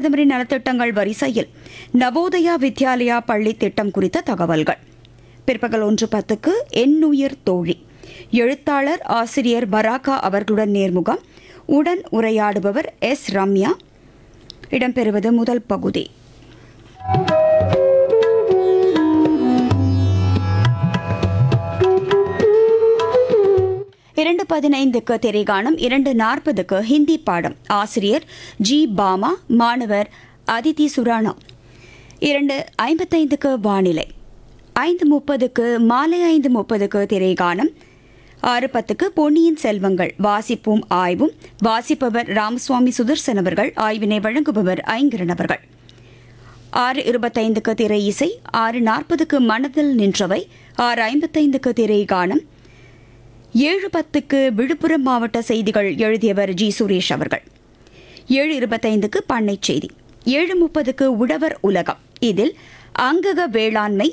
பிரதமரின் நலத்திட்டங்கள் வரிசையில் நவோதயா வித்யாலயா பள்ளி திட்டம் குறித்த தகவல்கள் பிற்பகல் ஒன்று பத்துக்கு எண்ணுயிர் தோழி எழுத்தாளர் ஆசிரியர் பராக்கா அவர்களுடன் நேர்முகம் உடன் உரையாடுபவர் எஸ் ரம்யா இடம்பெறுவது முதல் பகுதி இரண்டு பதினைந்துக்கு திரைகாணம் இரண்டு நாற்பதுக்கு ஹிந்தி பாடம் ஆசிரியர் ஜி பாமா மாணவர் அதிதி சுரானா இரண்டு ஐம்பத்தைந்துக்கு வானிலை ஐந்து முப்பதுக்கு மாலை ஐந்து முப்பதுக்கு திரைகாணம் ஆறு பத்துக்கு பொன்னியின் செல்வங்கள் வாசிப்பும் ஆய்வும் வாசிப்பவர் ராமசுவாமி சுதர்சன் அவர்கள் ஆய்வினை வழங்குபவர் ஐங்கரன் அவர்கள் ஆறு இருபத்தைந்துக்கு திரை இசை ஆறு நாற்பதுக்கு மனதில் நின்றவை ஆறு ஐம்பத்தைந்துக்கு திரை கானம் ஏழு பத்துக்கு விழுப்புரம் மாவட்ட செய்திகள் எழுதியவர் ஜி சுரேஷ் அவர்கள் ஏழு இருபத்தைந்துக்கு பண்ணை செய்தி ஏழு முப்பதுக்கு உழவர் உலகம் இதில் அங்கக வேளாண்மை